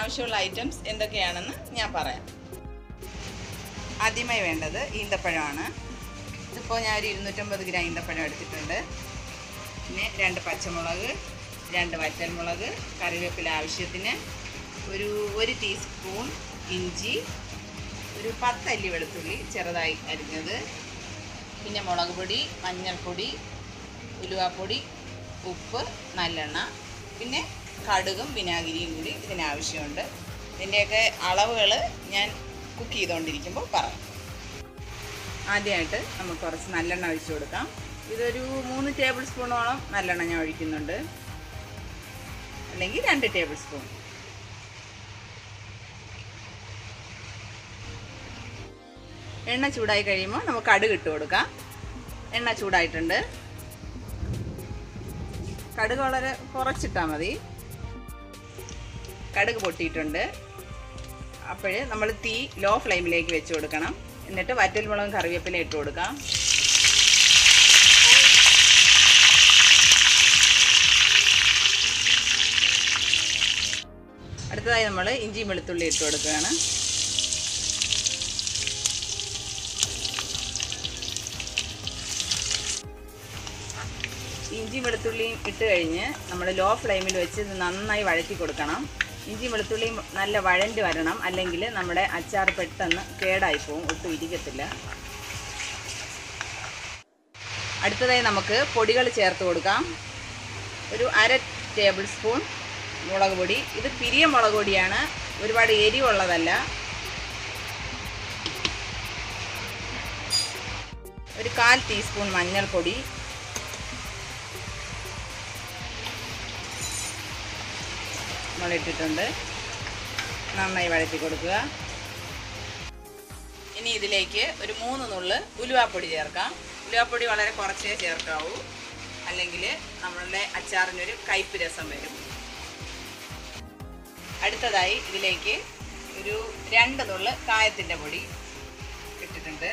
ആവശ്യമുള്ള ഐറ്റംസ് എന്തൊക്കെയാണെന്ന് ഞാൻ പറയാം ആദ്യമായി വേണ്ടത് ഈന്തപ്പഴമാണ് ഇതിപ്പോൾ ഞാൻ ഒരു ഇരുന്നൂറ്റമ്പത് ഗ്രാം ഈന്തപ്പഴം എടുത്തിട്ടുണ്ട് പിന്നെ രണ്ട് പച്ചമുളക് രണ്ട് വറ്റൽമുളക് കറിവേപ്പില ആവശ്യത്തിന് ഒരു ഒരു ടീസ്പൂൺ ഇഞ്ചി ഒരു പത്തല്ലി വെളുത്തുള്ളി ചെറുതായി അരിഞ്ഞത് പിന്നെ മുളക് പൊടി മഞ്ഞൾപ്പൊടി ഉലുവാപ്പൊടി ഉപ്പ് നല്ലെണ്ണ പിന്നെ കടുകും വിനാഗിരിയും കൂടി ഇതിനാവശ്യമുണ്ട് ഇതിൻ്റെയൊക്കെ അളവുകൾ ഞാൻ കുക്ക് ചെയ്തുകൊണ്ടിരിക്കുമ്പോൾ പറയാം ആദ്യമായിട്ട് നമുക്ക് കുറച്ച് നല്ലെണ്ണ ഒഴിച്ചു കൊടുക്കാം ഇതൊരു മൂന്ന് ടേബിൾ സ്പൂണോളം നല്ലെണ്ണ ഞാൻ ഒഴിക്കുന്നുണ്ട് അല്ലെങ്കിൽ രണ്ട് ടേബിൾ സ്പൂൺ എണ്ണ ചൂടായി കഴിയുമ്പോൾ നമുക്ക് കടുക് ഇട്ട് കൊടുക്കാം എണ്ണ ചൂടായിട്ടുണ്ട് കടുക് വളരെ കുറച്ചിട്ടാൽ മതി കടുക് പൊട്ടിയിട്ടുണ്ട് അപ്പോഴ് നമ്മൾ തീ ലോ ഫ്ലെയിമിലേക്ക് വെച്ച് കൊടുക്കണം എന്നിട്ട് വറ്റൽമുളകും കറിവേപ്പില ഇട്ട് കൊടുക്കാം അടുത്തതായി നമ്മൾ ഇഞ്ചിയും വെളുത്തുള്ളി ഇട്ട് കൊടുക്കുകയാണ് ഇഞ്ചി വെളുത്തുള്ളിയും ഇട്ട് കഴിഞ്ഞ് നമ്മൾ ലോ ഫ്ലെയിമിൽ വെച്ച് ഇത് നന്നായി വഴറ്റി കൊടുക്കണം ഇഞ്ചി വെളുത്തുള്ളിയും നല്ല വഴണ്ട് വരണം അല്ലെങ്കിൽ നമ്മുടെ അച്ചാർ പെട്ടെന്ന് കേടായി പോവും ഒട്ടും ഇരിക്കത്തില്ല അടുത്തതായി നമുക്ക് പൊടികൾ ചേർത്ത് കൊടുക്കാം ഒരു അര ടേബിൾ സ്പൂൺ മുളക് പൊടി ഇത് പിരിയ മുളക് പൊടിയാണ് ഒരുപാട് എരിവുള്ളതല്ല ഒരു കാൽ ടീസ്പൂൺ മഞ്ഞൾപ്പൊടി നമ്മളിട്ടിട്ടുണ്ട് നന്നായി വഴറ്റി കൊടുക്കുക ഇനി ഇതിലേക്ക് ഒരു മൂന്ന് നുള്ള് ഉലുവാപ്പൊടി ചേർക്കാം ഉലുവാപ്പൊടി വളരെ കുറച്ചേ ചേർക്കാവൂ അല്ലെങ്കിൽ നമ്മളുടെ അച്ചാറിനൊരു കയ്പ്പ് രസം വരും അടുത്തതായി ഇതിലേക്ക് ഒരു രണ്ട് നുള്ള് കായത്തിൻ്റെ പൊടി ഇട്ടിട്ടുണ്ട്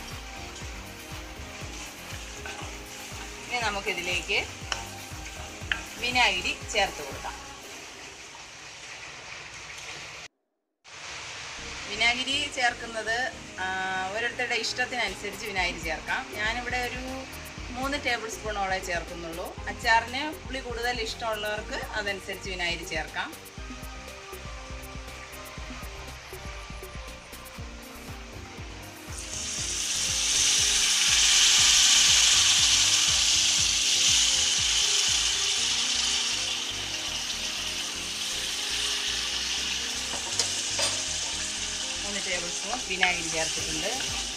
ഇനി നമുക്കിതിലേക്ക് വിനാഗിരി ചേർത്ത് കൊടുക്കാം വിനാഗിരി ചേർക്കുന്നത് ആ, ഓരോരുത്തരുടെ ഇഷ്ടത്തിനനുസരിച്ച് വിനാഗിരി ചേർക്കാം ഞാനിവിടെ ഒരു മൂന്ന് ടേബിൾ സ്പൂണോളം ചേർക്കുന്നുള്ളൂ അച്ചാറിന് പുളി കൂടുതൽ ഇഷ്ടമുള്ളവർക്ക് അതനുസരിച്ച് വിനാഗിരി ചേർക്കാം മൂന്ന് ടേബിൾ സ്പൂൺ വിനാഗിരി ചേർത്തിട്ടുണ്ട്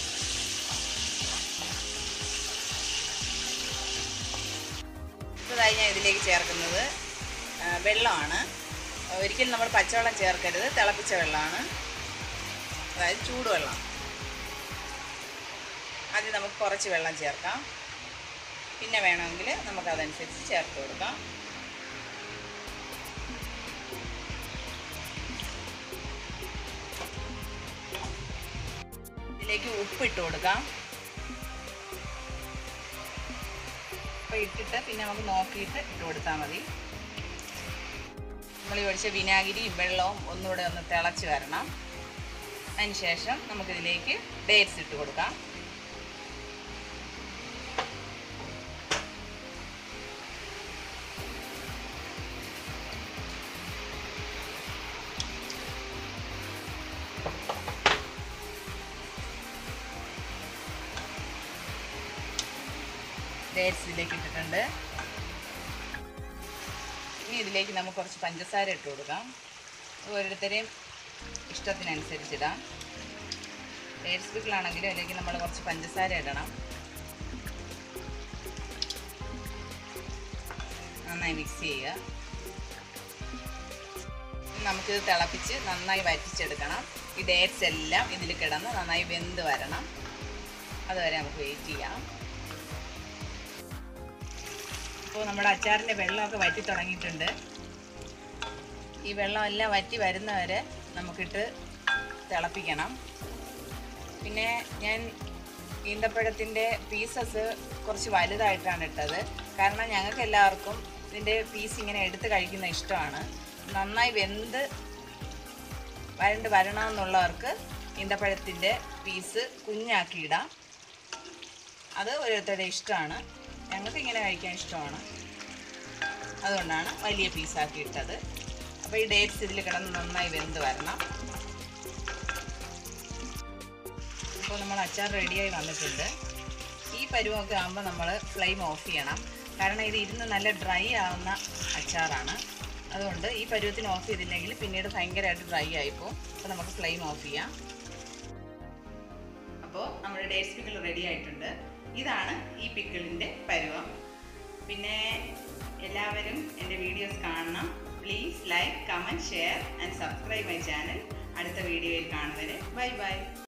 അടുത്തതായി ഞാൻ ഇതിലേക്ക് ചേർക്കുന്നത് ആ, വെള്ളമാണ് ഒരിക്കലും നമ്മൾ പച്ചവെള്ളം ചേർക്കരുത് തിളപ്പിച്ച വെള്ളമാണ് അതായത് ചൂടുവെള്ളം ആദ്യം നമുക്ക് കുറച്ച് വെള്ളം ചേർക്കാം പിന്നെ വേണമെങ്കിൽ നമുക്കതനുസരിച്ച് ചേർത്ത് കൊടുക്കാം ഇതിലേക്ക് ഉപ്പ് ഇട്ട് കൊടുക്കാം ഉപ്പ് ഇട്ടിട്ട് പിന്നെ നമുക്ക് നോക്കിയിട്ട് ഇട്ട് കൊടുത്താൽ മതി നമ്മൾ ഈ ഒഴിച്ച വിനാഗിരിയും വെള്ളവും ഒന്നുകൂടെ ഒന്ന് തിളച്ച് വരണം അതിന് ശേഷം നമുക്കിതിലേക്ക് ഡേറ്റ്സ് ഇട്ട് കൊടുക്കാം ഡേറ്റ്സ് ഇതിലേക്ക് ഇട്ടിട്ടുണ്ട് ഇനി ഇതിലേക്ക് നമുക്ക് കുറച്ച് പഞ്ചസാര ഇട്ട് കൊടുക്കാം ഓരോരുത്തരെയും ഇഷ്ടത്തിനനുസരിച്ചിടാം ഡേറ്റ്സ് പിക്കിളാണെങ്കിലും അതിലേക്ക് നമ്മൾ കുറച്ച് പഞ്ചസാര ഇടണം നന്നായി മിക്സ് ചെയ്യുക ഇനി നമുക്കിത് തിളപ്പിച്ച് നന്നായി വറ്റിച്ചെടുക്കണം ഈ ഡേറ്റ്സ് എല്ലാം ഇതിൽ കിടന്ന് നന്നായി വെന്ത് വരണം അതുവരെ നമുക്ക് വെയിറ്റ് ചെയ്യാം ഇപ്പോൾ നമ്മുടെ അച്ചാറിൻ്റെ വെള്ളമൊക്കെ വറ്റി തുടങ്ങിയിട്ടുണ്ട് ഈ വെള്ളം എല്ലാം വറ്റി വരുന്നവരെ നമുക്കിട്ട് തിളപ്പിക്കണം പിന്നെ ഞാൻ ഈന്തപ്പഴത്തിൻ്റെ പീസസ് കുറച്ച് വലുതായിട്ടാണ് ഇട്ടത് കാരണം ഞങ്ങൾക്ക് എല്ലാവർക്കും ഇതിൻ്റെ പീസ് ഇങ്ങനെ എടുത്ത് കഴിക്കുന്ന ഇഷ്ടമാണ് നന്നായി വെന്ത് വരണ്ട് വരണമെന്നുള്ളവർക്ക് ഈന്തപ്പഴത്തിൻ്റെ പീസ് കുഞ്ഞാക്കി ഇടാം അത് ഓരോരുത്തരുടെ ഇഷ്ടമാണ് ഞങ്ങൾക്ക് ഇങ്ങനെ കഴിക്കാൻ ഇഷ്ടമാണ് അതുകൊണ്ടാണ് വലിയ പീസാക്കി ഇട്ടത് അപ്പോൾ ഈ ഡേറ്റ്സ് ഇതിൽ കിടന്ന് നന്നായി വെന്ത് വരണം ഇപ്പോൾ നമ്മൾ അച്ചാർ റെഡിയായി വന്നിട്ടുണ്ട് ഈ പരുവമൊക്കെ ആകുമ്പോൾ നമ്മൾ ഫ്ലെയിം ഓഫ് ചെയ്യണം കാരണം ഇത് ഇരുന്ന് നല്ല ഡ്രൈ ആവുന്ന അച്ചാറാണ് അതുകൊണ്ട് ഈ പരുവത്തിന് ഓഫ് ചെയ്തില്ലെങ്കിൽ പിന്നീട് ഭയങ്കരമായിട്ട് ഡ്രൈ ആയിപ്പോവും അപ്പോൾ നമുക്ക് ഫ്ലെയിം ഓഫ് ചെയ്യാം അപ്പോൾ നമ്മുടെ ഡേറ്റ്സ് പിക്കിൾ റെഡി ആയിട്ടുണ്ട് ഇതാണ് ഈ പിക്കിളിൻ്റെ പരുവം പിന്നെ എല്ലാവരും എൻ്റെ വീഡിയോസ് കാണണം please like comment share and subscribe my channel അടുത്ത വീഡിയോയിൽ കാണുന്നവരെ ബൈ ബൈ